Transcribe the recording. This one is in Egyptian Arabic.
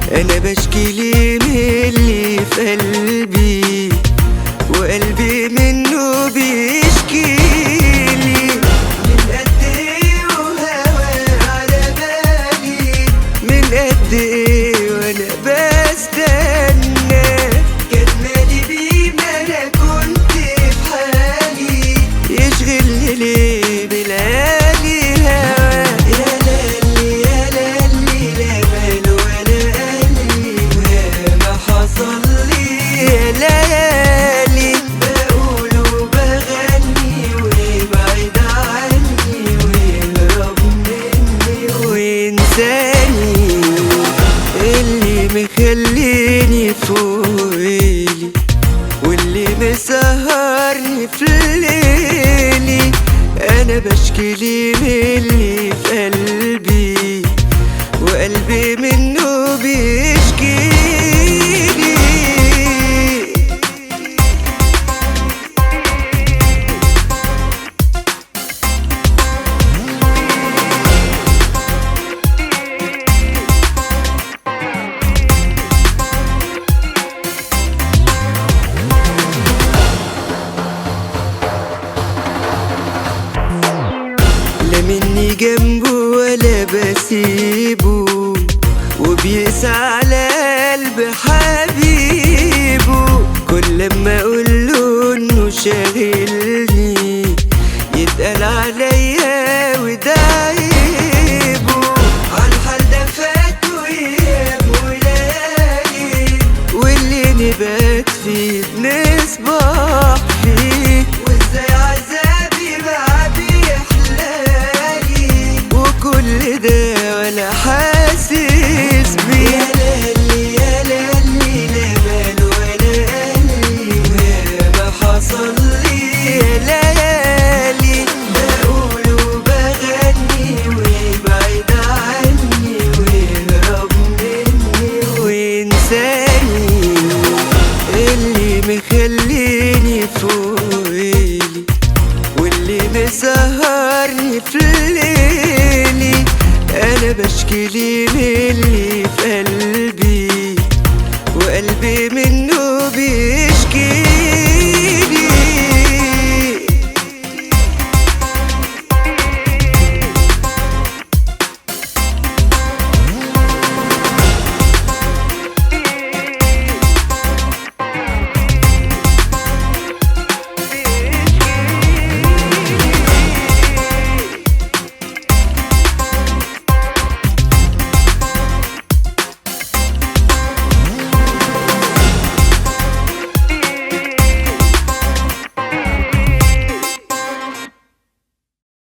انا بشكي ليه من اللي في قلبي وقلبي منه بيشكي لي من قد ايه وهوى على بالي من قد ايه وانا بستنى كان مالي بيه ما انا كنت في حالي يشغلني ليه بلالي هوا يا لالي يا لالي لا مال ولا قالي وما حصل لي يا ليالي بقول وبغني ويبعد عني ويهرب مني وينساني اللي مخليني فوقلي واللي مسهرني في ليلي انا بشكي لي من اللي في قلبي وقلبي منه بيشكي لي لا مني جنبه ولا بسيبه وبيسعى على قلب حبيبه كل ما اقول له انه شاغلني يتقال عليا وده عيبه عالحال ده فات وايام وليالي واللي نبات فيه نصبح فيه وازاي عذابي بعد يحلالي وكل ده ولا حاسس بيه